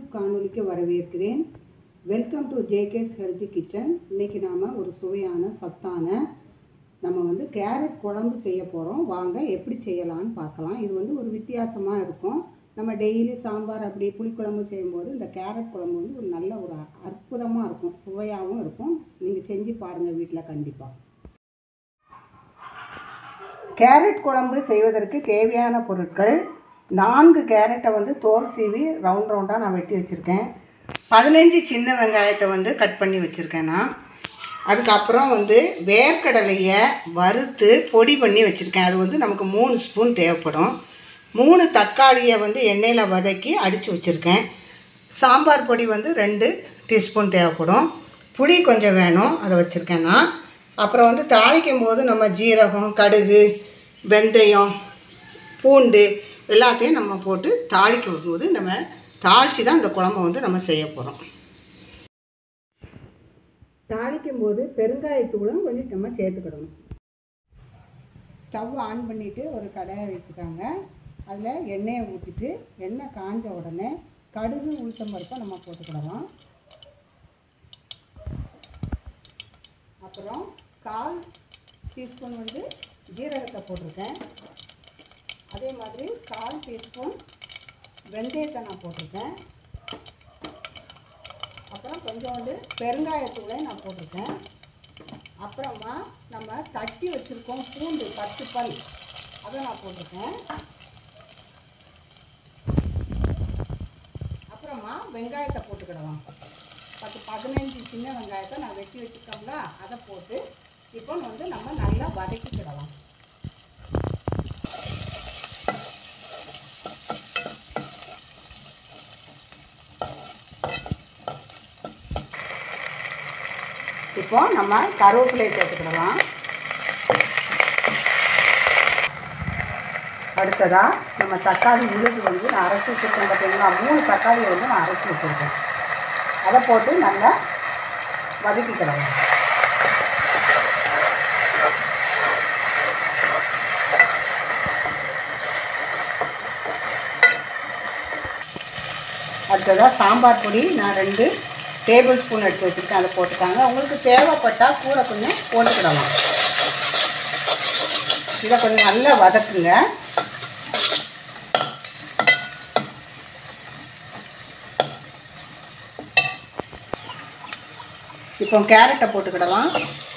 காணொளிக்கு வரவேற்கிறேன் welcome to JK's healthy kitchen இன்னைக்கு நாம் ஒரு சுவையான சத்தான நம்ம வந்து கேரட் குழம்பு செய்ய போகிறோம் வாங்க எப்படி செய்யலாம்னு பார்க்கலாம் இது வந்து ஒரு வித்தியாசமாக இருக்கும் நம்ம டெய்லி சாம்பார் அப்படி புளிக்குழம்பு செய்யும்போது இந்த கேரட் குழம்பு வந்து ஒரு நல்ல ஒரு அற்புதமாக இருக்கும் சுவையாகவும் இருக்கும் நீங்கள் செஞ்சு பாருங்கள் வீட்டில் கண்டிப்பாக கேரட் குழம்பு செய்வதற்கு தேவையான பொருட்கள் நான்கு கேரட்டை வந்து தோல் சீவி ரவுண்ட் ரவுண்டாக நான் வெட்டி வச்சுருக்கேன் பதினஞ்சு சின்ன வெங்காயத்தை வந்து கட் பண்ணி வச்சுருக்கேன் நான் அதுக்கப்புறம் வந்து வேர்க்கடலையை வறுத்து பொடி பண்ணி வச்சுருக்கேன் அது வந்து நமக்கு மூணு ஸ்பூன் தேவைப்படும் மூணு தக்காளியை வந்து எண்ணெயில் வதக்கி அடித்து வச்சுருக்கேன் சாம்பார் பொடி வந்து ரெண்டு டீஸ்பூன் தேவைப்படும் புளி கொஞ்சம் வேணும் அதை வச்சுருக்கேன் நான் அப்புறம் வந்து தாளிக்கும் போது நம்ம ஜீரகம் கடுகு வெந்தயம் பூண்டு எல்லாத்தையும் நம்ம போட்டு தாளிக்கும் போது நம்ம தாளித்து தான் இந்த குழம்பை வந்து நம்ம செய்ய போகிறோம் தாளிக்கும் போது பெருங்காயத்தூளும் கொஞ்சம் நம்ம சேர்த்துக்கிடணும் ஸ்டவ் ஆன் பண்ணிவிட்டு ஒரு கடாயை வச்சுக்காங்க அதில் எண்ணெயை ஊற்றிட்டு எண்ணெய் காஞ்ச உடனே கடுகு உளுத்தம் பருப்பை நம்ம போட்டுக்கிடலாம் அப்புறம் கால் டீஸ்பூன் வந்து ஜீரகத்தை போட்டிருக்கேன் அதே மாதிரி கால் டீஸ்பூன் வெந்தயத்தை நான் போட்டிருக்கேன் அப்புறம் கொஞ்சோண்டு பெருங்காயத்தூளை நான் போட்டிருக்கேன் அப்புறமா நம்ம தட்டி வச்சுருக்கோம் பூண்டு பத்து பல் அதை நான் போட்டிருக்கேன் அப்புறமா வெங்காயத்தை போட்டுக்கிடலாம் பத்து பதினஞ்சு சின்ன வெங்காயத்தை நான் வெட்டி வச்சுருக்கோம்ல அதை போட்டு இப்போ வந்து நம்ம நல்லா வதக்கிக்கிடலாம் இப்போ நம்ம கருவேப்பிலையை சேர்த்துக்கிடலாம் அடுத்ததாக நம்ம தக்காளி விழுது வந்து நான் அரைச்சி வச்சுருக்கேன் பார்த்தீங்களா மூணு தக்காளியை வந்து நான் அரைச்சி வச்சுருக்கேன் அதை போட்டு நல்லா வதக்கிக்கிடலாம் அடுத்ததாக சாம்பார் பொடி நான் ரெண்டு டேபிள் ஸ்பூன் எடுத்து வச்சுருக்கேன் அதை போட்டுக்காங்க உங்களுக்கு தேவைப்பட்டால் கூட கொஞ்சம் போட்டுக்கிடலாம் இதை கொஞ்சம் நல்லா வதக்குங்க இப்போ கேரட்டை போட்டுக்கிடலாம்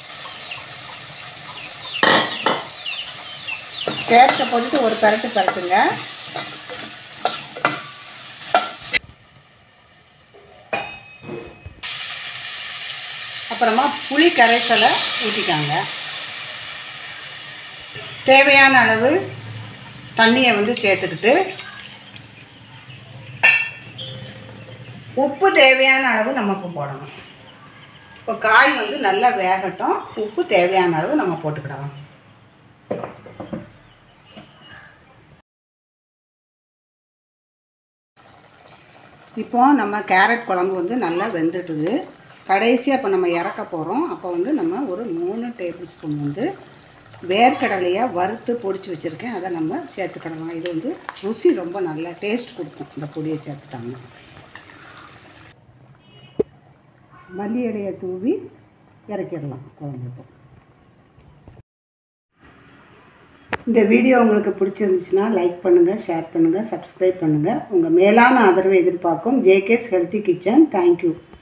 கேரட்டை போட்டுட்டு ஒரு பரட்டு பரட்டுங்க அப்புறமா புளி கரைசலை ஊற்றிக்காங்க தேவையான அளவு தண்ணியை வந்து சேர்த்துக்கிட்டு உப்பு தேவையான அளவு நமக்கு போடணும் இப்போ காய் வந்து நல்லா வேகட்டும் உப்பு தேவையான அளவு நம்ம போட்டுக்கிடலாம் இப்போ நம்ம கேரட் குழம்பு வந்து நல்லா வெந்துட்டுது கடைசியாக இப்போ நம்ம இறக்க போகிறோம் அப்போ வந்து நம்ம ஒரு மூணு டேபிள் ஸ்பூன் வந்து வேர்க்கடலையை வறுத்து பொடிச்சு வச்சுருக்கேன் அதை நம்ம சேர்த்துக்கிடலாம் இது வந்து ருசி ரொம்ப நல்லா டேஸ்ட் கொடுக்கும் இந்த பொடியை சேர்த்துட்டாங்க மல்லி இலையை தூவி இறக்கிடலாம் குழம்பு இப்போ இந்த வீடியோ உங்களுக்கு பிடிச்சிருந்துச்சுன்னா லைக் பண்ணுங்கள் ஷேர் பண்ணுங்கள் சப்ஸ்கிரைப் பண்ணுங்கள் உங்கள் மேலான ஆதரவை எதிர்பார்க்கும் ஜேகேஸ் ஹெல்த்தி கிச்சன் தேங்க்யூ